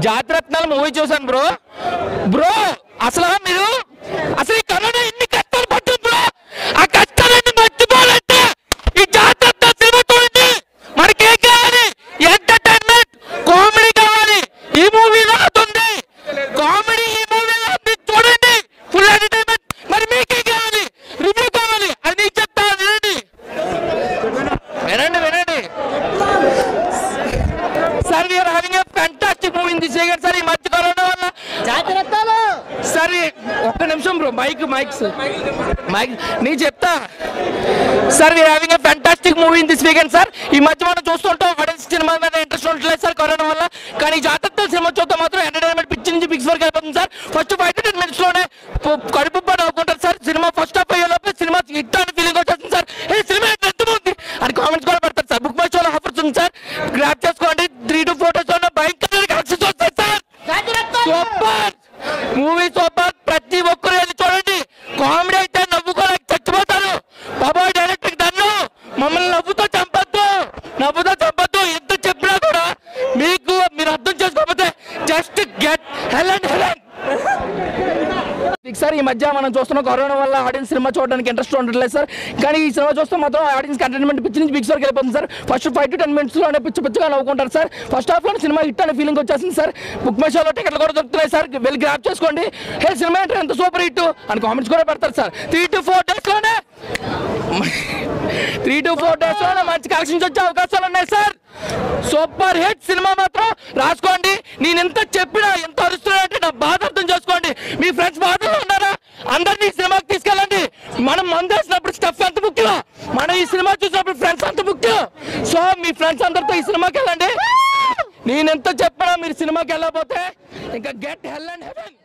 జాతిరత్నాలు movie చూసాను bro bro అసలు మీరు అసలు ఈ కరోనా ఎన్ని కష్టాలు పట్టింది బ్రో ఆ కష్టాలన్నీ మర్చిపోవాలంటే ఈ జాతిరత్న సినిమా చూడండి మనకేం కావాలి ఎంటర్టైన్మెంట్ కామెడీ కావాలి ఈ మూవీలో అవుతుంది కామెడీ ఈ మూవీలో ఉంది చూడండి ఫుల్ ఎంటర్టైన్మెంట్ మరి మీకే కావాలి రివ్యూ కావాలి అది నీకు చెప్తా వినండి వినండి వినండి sir we are having a fantastic movie in this year sir ఈ మధ్య కరోనా వల్ల జాగ్రత్తలు సార్ ఒక్క నిమిషం బ్రో మైక్ మైక్స్ మైక్ నీ చెప్తా sir we are having a fantastic movie in this weekend sir ఈ మధ్య మనం చూస్తుంటాం ఆడియన్స్ సినిమా మీద ఇంట్రెస్ట్ ఉండట్లేదు సార్ కరోనా వల్ల కానీ జాతర సినిమా చూస్తే మాత్రం ఎంటర్టైన్మెంట్ పిచ్చి నుంచి బిగ్స్ వరకు అయిపోతుంది sir first five to ten minutes లోనే పు- కడుపు పని అవుకుంటారు సార్ సినిమా ఫస్ట్ హాఫ్ అయ్యేలోపే సినిమా హిట్ అని ఫీలింగ్ వచ్చేస్తుంది సార్ ఏ సినిమా ఎంత ఉంది అని కామెంట్స్ కూడా పెడతారు సార్ బుక్ మై షోలో ఆఫర్స్ ఉంది సార్ గ్రాప్ చేసుకోండి త్రీ టు ఫోర్ డేస్ లో భయంకరమైన కలెక్షన్స్ వస్తాయి సార్ సూపర్ మూవీ సూపర్ ప్రతి ఒక్కరు వెళ్ళి చూడండి కామెడీ అయితే నవ్వుకోలేక చచ్చిపోతారు బాబాయ్ డైరెక్టర్ దన్ను మమ్మల్ని నవ్వుతో చంపద్దు నవ్వుతో చంపద్దు ఎంత చెప్పినా కూడా మీకు మీరు అర్థం చేసుకోకపోతే జస్ట్ గెట్ హెలెన్ హెలెన్ సార్ ఈ మధ్య మనం చూస్తున్న కరోనా వల్ల ఆడియన్స్ సినిమా చూడడానికి ఇంట్రెస్ట్ ఉండట్లేదు సార్ కానీ ఈ సినిమా చూస్తే మాత్రం ఆడియన్స్ కంటైన్మెంట్ పిచ్చి నుంచి బిగ్స్ వరకు వెళ్ళిపోతుంది sir first five to ten minutes లోనే పిచ్చి పిచ్చిగా నవ్వుకుంటారు సార్ ఫస్ట్ హాఫ్ లో సినిమా హిట్ అనే ఫీలింగ్ వచ్చేసింది సార్ బుక్ మై షోలో టికెట్లు కూడా దొరుకుతున్నాయి సార్ వెళ్ళి గ్రాప్ చేసుకోండి హే సినిమా ఏంటో ఎంత సూపర్ హిట్ అని కామెంట్స్ కూడా పెడతారు sir three to four days లోనే త్రీ టు ఫోర్ డేస్ లోనే మంచి కలెక్షన్స్ వచ్చే అవకాశాలు ఉన్నాయి సార్ సూపర్ హిట్ సినిమా మాత్రం రాసుకోండి నేను ఎంత చెప్పినా ఎంత అరుస్తున్నానంటే నా బాధ అర్థం చేసుకోండి మీ ఫ్రెండ్స్ బాధలో ఉన్నారా అందరినీ ఈ సినిమాకి తీసుకెళ్ళండి మనం మందేసినప్పుడు స్టఫ్ ఎంత ముఖ్యం మనం ఈ సినిమా చూసినప్పుడు ఫ్రెండ్స్ అంత ముఖ్యం సో మీ ఫ్రెండ్స్ అందరితో ఈ సినిమాకి వెళ్ళండి నేను ఎంత చెప్పినా మీరు సినిమాకి వెళ్ళకపోతే ఇంకా గెట్ హెల్ అండ్ హెవెన్